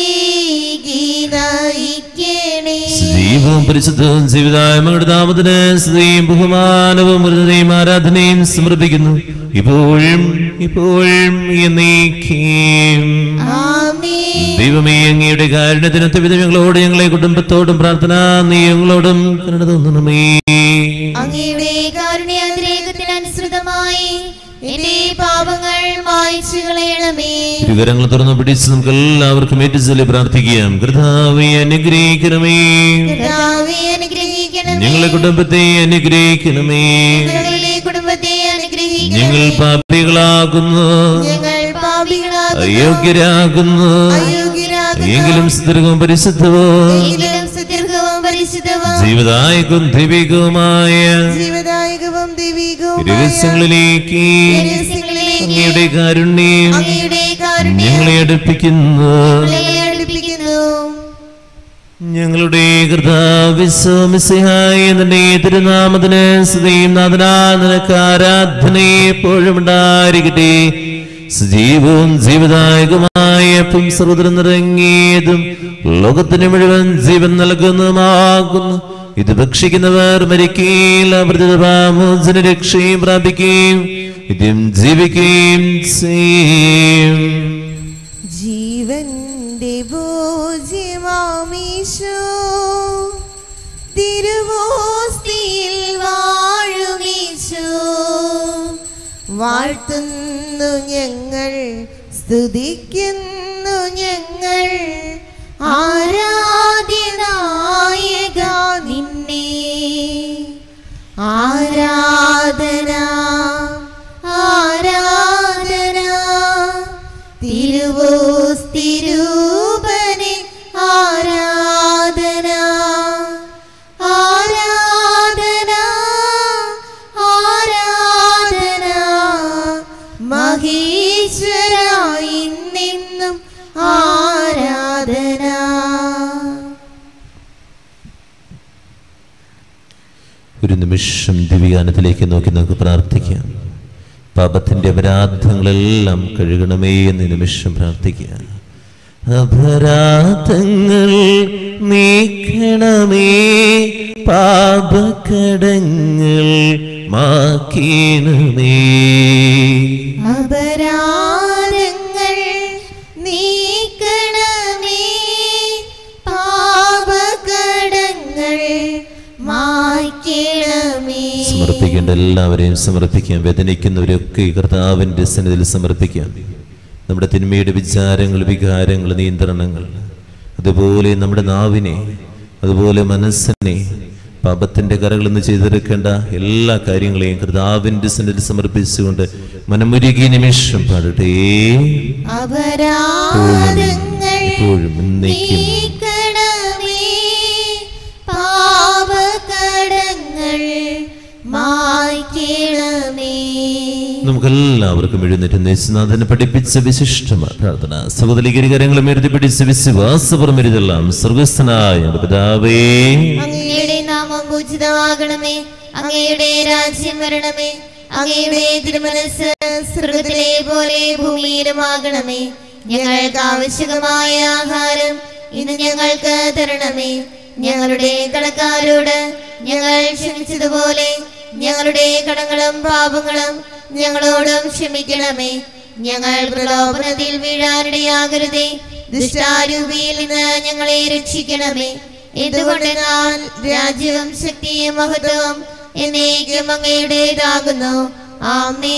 ഗീതായിക്കണേ ജീവവും പരിശുദ്ധവും ജീവിതായ മകളുടെ നാമത്തിന് സ്തുതിയും ബഹുമാനവും ഹൃദയം ആരാധനയും സമർപ്പിക്കുന്നു ഇപ്പോഴും ഇപ്പോഴും എന്നേക്കും ആമേൻ ദൈവമേ അങ്ങയുടെ കാരുണ്യത്തിനൊത്ത വിധം ഞങ്ങളോട് ഞങ്ങളെ കുടുംബത്തോടും പ്രാർത്ഥന നീ ഞങ്ങളോടും കരുണ തോന്നണമേ അങ്ങയുടെ കാരുണ്യാതിരേകത്തിന് അനുസൃതമായി എന്റെ പാപങ്ങൾ മായ്ച്ചു കളയണമേ വിവരങ്ങൾ തുറന്നു പിടിച്ച് നമുക്ക് എല്ലാവർക്കും ഏറ്റുചൊല്ലി പ്രാർത്ഥിക്കാം കർത്താവെ അനുഗ്രഹിക്കണമേ കർത്താവേ അനുഗ്രഹിക്കണമേ ഞങ്ങളെ കുടുംബത്തെ അനുഗ്രഹിക്കണമേ ഞങ്ങളുടെ കുടുംബത്തെ അനുഗ്രഹിക്കണമേ ഞങ്ങൾ പാപികളാകുന്നു ഞങ്ങൾ പാപികളാകുന്നു അയോഗ്യരാകുന്നു അയോഗ്യരാകുന്നു എങ്കിലും സുദീർഘവും പരിശുദ്ധവും എങ്കിലും സുദീർഘവും പരിശുദ്ധവും ജീവദായകവും ദൈവികവുമായ ജീവദായകവും ദൈവികവും രഹസ്യങ്ങളിലേക്ക് രഹസ്യങ്ങളിലേക്ക് അങ്ങയുടെ കാരുണ്യം അങ്ങയുടെ കാരുണ്യം ഞങ്ങളെ അടുപ്പിക്കുന്നു ഞങ്ങളെ അടുപ്പിക്കുന്നു ഞങ്ങളുടെ കൃതാവിശ്വമിസിഹായ നിന്റെ തിരുനാമത്തിന് സ്തുതിയും നാഥനാ നിനക്ക് ആരാധന എപ്പോഴും ഉണ്ടായിരിക്കട്ടെ സജീവവും ജീവദായകമായ പുംസർവതരം നിറങ്ങിയതും ലോകത്തിന് മുഴുവൻ ജീവൻ നൽകുന്നതുമാകുന്നു ഇത് ഭക്ഷിക്കുന്നവർ മരിക്കുകയില്ല പ്രതിഭാമോചന രക്ഷയും പ്രാപിക്കുകയും ഇതും ജീവിക്കുകയും ചെയ്യും ജീവന്റെ പൂജ്യമാമീശോ തിരുവോസ്തിയിൽ വാഴുമീശോ വാഴ്ത്തുന്നു ഞങ്ങൾ സ്തുതിക്കുന്നു ഞങ്ങൾ ആരാധ്യനായക നിന്നെ ആരാധന ആരാധന തിരുവോസ്തിരൂപനെ ആരാധന ആരാധന ആരാധന മഹേശ്വരായി നിന്നും ആരാധന ഒരു നിമിഷം ദിവ്യഗാനത്തിലേക്ക് നോക്കി നമുക്ക് പ്രാർത്ഥിക്കാം പാപത്തിന്റെ അപരാധങ്ങളെല്ലാം കഴുകണമേ എന്ന് ഈ നിമിഷം പ്രാർത്ഥിക്കുക അപരാധങ്ങൾ നീക്കണമേ പാപക്കടങ്ങൾ മാക്കണമേ അപരാധങ്ങൾ നീക്കണമേ പാപകടങ്ങൾ മായ്ക്കണമേ സമർപ്പിക്കേണ്ട എല്ലാവരെയും സമർപ്പിക്കാം വേദനിക്കുന്നവരൊക്കെ ഈ കർത്താവിന്റെ സന്നിധിയിൽ സമർപ്പിക്കാം നമ്മുടെ തിന്മയുടെ വിചാരങ്ങൾ വികാരങ്ങൾ നിയന്ത്രണങ്ങൾ അതുപോലെ നമ്മുടെ നാവിനെ അതുപോലെ മനസ്സിനെ പാപത്തിന്റെ കരകളിൽ നിന്ന് ചെയ്തെടുക്കേണ്ട എല്ലാ കാര്യങ്ങളെയും കർത്താവിന്റെ സന്നിധിയിൽ സമർപ്പിച്ചുകൊണ്ട് മനമുരുകിയ നിമിഷം പാടട്ടെ അപരാധങ്ങൾ ഇപ്പോഴും എന്നേക്കും നീക്കണമേ പാപകടങ്ങൾ മായ്ക്കണമേ നമുക്കെല്ലാവർക്കും എഴുന്നേറ്റ് യേശുനാഥനെ പഠിപ്പിച്ച വിശിഷ്ടമായ പ്രാർത്ഥന സഹോദരികരി കരങ്ങളും എഴുതി പിടിച്ച വിശ്വാസപുറം എഴുതെല്ലാം സ്വർഗസ്ഥനായ ഞങ്ങളുടെ പിതാവേ അങ്ങയുടെ നാമം പൂജിതമാകണമേ അങ്ങയുടെ രാജ്യം വരണമേ അങ്ങയുടെ തിരുമനസ് സ്വർഗത്തിലെ പോലെ ഭൂമിയിലുമാകണമേ ഞങ്ങൾക്ക് ആവശ്യകമായ ആഹാരം ഇന്ന് ഞങ്ങൾക്ക് തരണമേ ഞങ്ങളുടെ കടക്കാരോട് ഞങ്ങൾ ക്ഷമിച്ചതുപോലെ ഞങ്ങളുടെ കടങ്ങളും പാപങ്ങളും ഞങ്ങളോടും ക്ഷമിക്കണമേ ഞങ്ങൾ പ്രലോഭനത്തിൽ വീഴാനിടയാകരുതേ ദുഷ്ടാരൂപിയിൽ നിന്ന് ഞങ്ങളെ രക്ഷിക്കണമേ എന്തുകൊണ്ടെന്നാൽ രാജ്യവും ശക്തിയും മഹത്വവും എന്നേക്കും അങ്ങയുടേതാകുന്നു ആമേ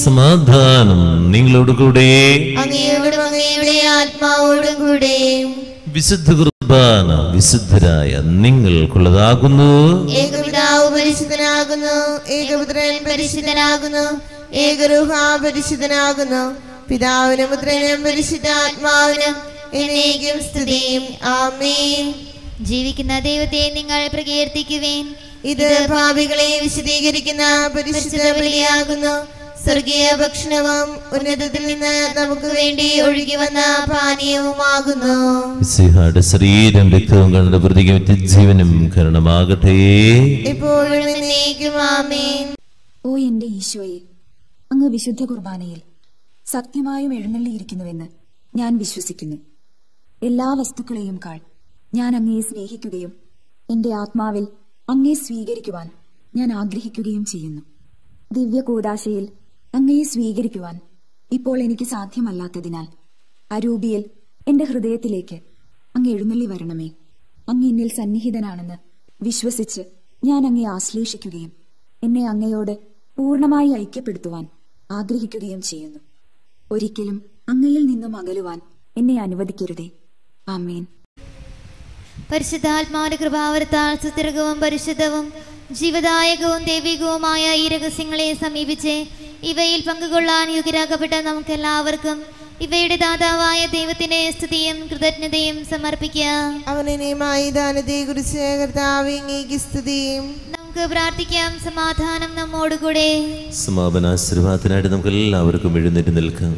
സമാധാനം നിങ്ങളോട് കൂടെ അങ്ങയോടും അങ്ങയുടെ ആത്മാവോടും കൂടെ വിശുദ്ധ കുർബാന വിശുദ്ധരായ നിങ്ങൾക്കുള്ളതാകുന്നു ഏകപിതാവ് പരിശുദ്ധനാകുന്നു ഏകപുത്രൻ പരിശുദ്ധനാകുന്നു ഏകരൂഹ പരിശുദ്ധനാകുന്നു പിതാവിനും പുത്രനും പരിശുദ്ധാത്മാവിനും എന്നേക്കും സ്തുതിയും ആമേൻ ജീവിക്കുന്ന ദൈവത്തെ നിങ്ങൾ പ്രകീർത്തിക്കുവേൻ ഇത് ഭാവികളെ വിശദീകരിക്കുന്ന പരിശുദ്ധ ബലിയാകുന്നു സ്വർഗീയ ഭക്ഷണവും ഉന്നതത്തിൽ നിന്ന് നമുക്ക് വേണ്ടി ഒഴുകി വന്ന പാനീയവുമാകുന്നു മിശിഹായുടെ ശരീരം രക്തവും കണ്ട പ്രതിക്ക് ജീവനും കരണമാകട്ടെ ഇപ്പോഴും എന്നേക്കും ആമേൻ ഓ എന്റെ ഈശോയെ അങ്ങ് വിശുദ്ധ കുർബാനയിൽ സത്യമായും എഴുന്നള്ളിയിരിക്കുന്നുവെന്ന് ഞാൻ വിശ്വസിക്കുന്നു എല്ലാ വസ്തുക്കളെയും കാൾ ഞാൻ അങ്ങയെ സ്നേഹിക്കുകയും എന്റെ ആത്മാവിൽ അങ്ങയെ സ്വീകരിക്കുവാൻ ഞാൻ ആഗ്രഹിക്കുകയും ചെയ്യുന്നു ദിവ്യ കൂദാശയിൽ അങ്ങയെ സ്വീകരിക്കുവാൻ ഇപ്പോൾ എനിക്ക് സാധ്യമല്ലാത്തതിനാൽ അരൂപിയിൽ എന്റെ ഹൃദയത്തിലേക്ക് അങ്ങ് എഴുന്നള്ളി വരണമേ അങ്ങ് എന്നിൽ സന്നിഹിതനാണെന്ന് വിശ്വസിച്ച് ഞാൻ അങ്ങയെ ആശ്ലേഷിക്കുകയും എന്നെ അങ്ങയോട് പൂർണ്ണമായി ഐക്യപ്പെടുത്തുവാൻ ആഗ്രഹിക്കുകയും ചെയ്യുന്നു ഒരിക്കലും അങ്ങയിൽ നിന്നും അകലുവാൻ എന്നെ അനുവദിക്കരുതേ ആമേൻ പരിശുദ്ധാത്മാവിന്റെ കൃപാവരത്താൽ സുസ്ഥിരകവും പരിശുദ്ധവും ജീവദായകവും ദൈവികവുമായ ഈ രഹസ്യങ്ങളെ സമീപിച്ച് ഇവയിൽ പങ്കുകൊള്ളാൻ യോഗ്യരാക്കപ്പെട്ട നമുക്കെല്ലാവർക്കും ഇവയുടെ ദാതാവായ ദൈവത്തിന്റെ സ്തുതിയും കൃതജ്ഞതയും സമർപ്പിക്കാം അവനീയമായ ദാനത്തെ കുറിച്ച് കർത്താവ് അങ്ങേക്ക് സ്തുതിയും നമുക്ക് പ്രാർത്ഥിക്കാം സമാധാനം നമ്മോടുകൂടെ സമാപനാശീർവാദത്തിനായിട്ട് നമുക്ക് എല്ലാവർക്കും എഴുന്നേറ്റ് നിൽക്കാം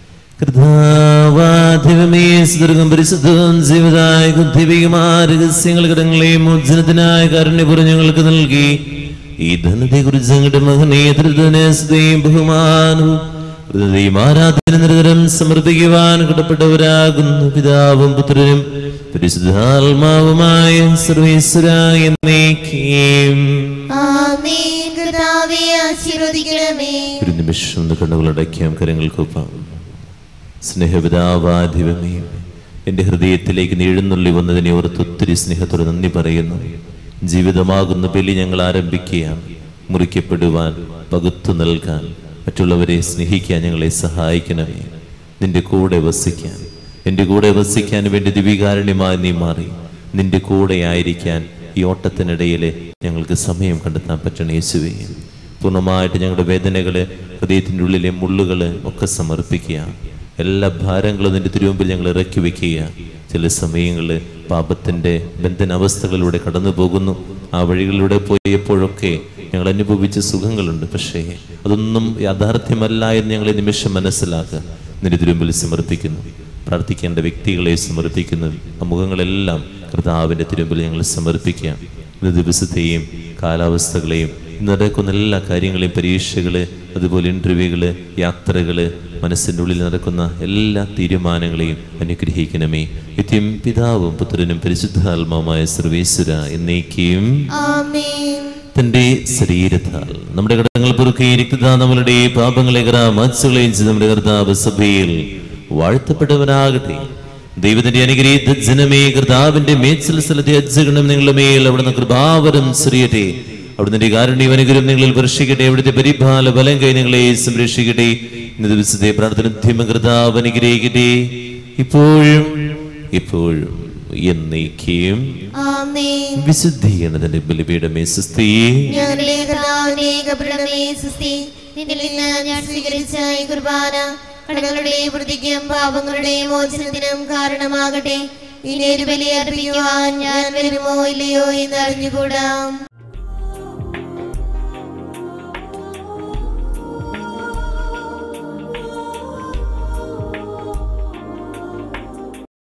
കർത്താവാധിപമേ സുദീർഘം പരിശുദ്ധവും ജീവതായ ദൈവികമായ രഹസ്യങ്ങൾ കടങ്ങളെയും മോചനത്തിനായ കാരുണ്യപുരം ഞങ്ങൾക്ക് നൽകി ഈ ധനത്തെ കുറിച്ച് ഞങ്ങളുടെ മകനീയ ത്രിതനസ്തയും ബഹുമാനവും കൃതയും ആരാധന നിരന്തരം സമർപ്പിക്കുവാൻ കടപ്പെട്ടവരാകുന്നു പിതാവും പുത്രനും പരിശുദ്ധാത്മാവുമായ സർവേശ്വരായ എന്നേക്കും ആമേൻ കർത്താവെ ആശീർവദിക്കണമേ ഒരു നിമിഷം ഒന്ന് കണ്ണുകളടയ്ക്കാം കരങ്ങൾക്കൊപ്പം സ്നേഹപിതാവാധിപമേ എൻ്റെ ഹൃദയത്തിലേക്ക് നീ എഴുന്നള്ളി വന്നതിനെ ഓർത്ത് ഒത്തിരി സ്നേഹത്തോടെ നന്ദി പറയുന്നു ജീവിതമാകുന്ന ബലി ഞങ്ങൾ ആരംഭിക്കുകയാണ് മുറിക്കപ്പെടുവാൻ പകുത്തു നൽകാൻ മറ്റുള്ളവരെ സ്നേഹിക്കാൻ ഞങ്ങളെ സഹായിക്കണമേ നിന്റെ കൂടെ വസിക്കാൻ എൻ്റെ കൂടെ വസിക്കാൻ വേണ്ടി ദിവികാരുണ്യമായി നീ മാറി നിന്റെ കൂടെ ആയിരിക്കാൻ ഈ ഓട്ടത്തിനിടയിൽ ഞങ്ങൾക്ക് സമയം കണ്ടെത്താൻ പറ്റണം യേശുവേ പൂർണ്ണമായിട്ട് ഞങ്ങളുടെ വേദനകള് ഹൃദയത്തിൻ്റെ ഉള്ളിലെ മുള്ളുകള് ഒക്കെ സമർപ്പിക്കുക എല്ലാ ഭാരങ്ങളും നിന്റെ തിരുമുമ്പിൽ ഞങ്ങൾ ഇറക്കി വെക്കുക ചില സമയങ്ങളിൽ പാപത്തിൻ്റെ ബന്ധനാവസ്ഥകളിലൂടെ കടന്നു പോകുന്നു ആ വഴികളിലൂടെ പോയപ്പോഴൊക്കെ ഞങ്ങൾ അനുഭവിച്ച സുഖങ്ങളുണ്ട് പക്ഷേ അതൊന്നും യാഥാർത്ഥ്യമല്ല എന്ന് ഞങ്ങൾ ഈ നിമിഷം മനസ്സിലാക്കുക നിന്റെ തിരുമുമ്പിൽ സമർപ്പിക്കുന്നു പ്രാർത്ഥിക്കേണ്ട വ്യക്തികളെ സമർപ്പിക്കുന്നു ആ മുഖങ്ങളെല്ലാം കർത്താവിൻ്റെ തിരുമുമ്പിൽ ഞങ്ങൾ സമർപ്പിക്കുക ഇന്ന് ദിവസത്തെയും കാലാവസ്ഥകളെയും ഇന്ന് നടക്കുന്ന എല്ലാ കാര്യങ്ങളെയും പരീക്ഷകള് അതുപോലെ ഇന്റർവ്യൂകള് യാത്രകള് മനസ്സിൻ്റെ ഉള്ളിൽ നടക്കുന്ന എല്ലാ തീരുമാനങ്ങളെയും അനുഗ്രഹിക്കണമേ നിത്യം പിതാവും പുത്രനും പരിശുദ്ധാത്മാവുമായ സർവേശ്വര എന്നേക്കും ആമേൻ തന്റെ ശരീരത്താൽ നമ്മുടെ കടങ്ങൾ പൊറുക്കുകയും രക്തദാ നമ്മളുടെ പാപങ്ങളെ മാച്ചുകളെയും ചെയ്ത് നമ്മുടെ കർത്താവ് സഭയിൽ വാഴ്ത്തപ്പെട്ടവനാകട്ടെ ദൈവത്തിന്റെ അനുഗ്രഹീത ജനമേ കർത്താവിന്റെ മേച്ചിൽ സ്ഥലത്തെ അജ്ജഗണം നിങ്ങളുടെ മേൽ അവിടുന്ന് കൃപാവരം ചെറിയട്ടെ അവിടുന്ന് കാരുണ്യം അനുഗ്രഹം നിങ്ങളിൽ വർഷിക്കട്ടെ അവിടുത്തെ പരിപാല ബലം കൈ നിങ്ങളെ സംരക്ഷിക്കട്ടെ ഇന്ന് ദിവസത്തെ പ്രാർത്ഥന കർത്താവ് അനുഗ്രഹിക്കട്ടെ ഇപ്പോഴും ഇപ്പോഴും എന്നേക്കും ആമേൻ വിശുദ്ധീകരണത്തിന്റെ ബലിപീഠമേ സുസ്ഥിയെ ഞങ്ങളുടെ കർത്താവിന്റെ കപടമേ സുസ്തി നിന്നിൽ നിന്ന് ഞാൻ സ്വീകരിച്ച ഈ കുർബാന കടകളുടെ വൃത്തിക്കും പാപങ്ങളുടെ മോചനത്തിനും കാരണമാകട്ടെ ഇനി ഒരു ബലി അർപ്പിക്കുവാൻ ഞാൻ വരുമോ ഇല്ലയോ എന്ന് അറിഞ്ഞുകൂടാം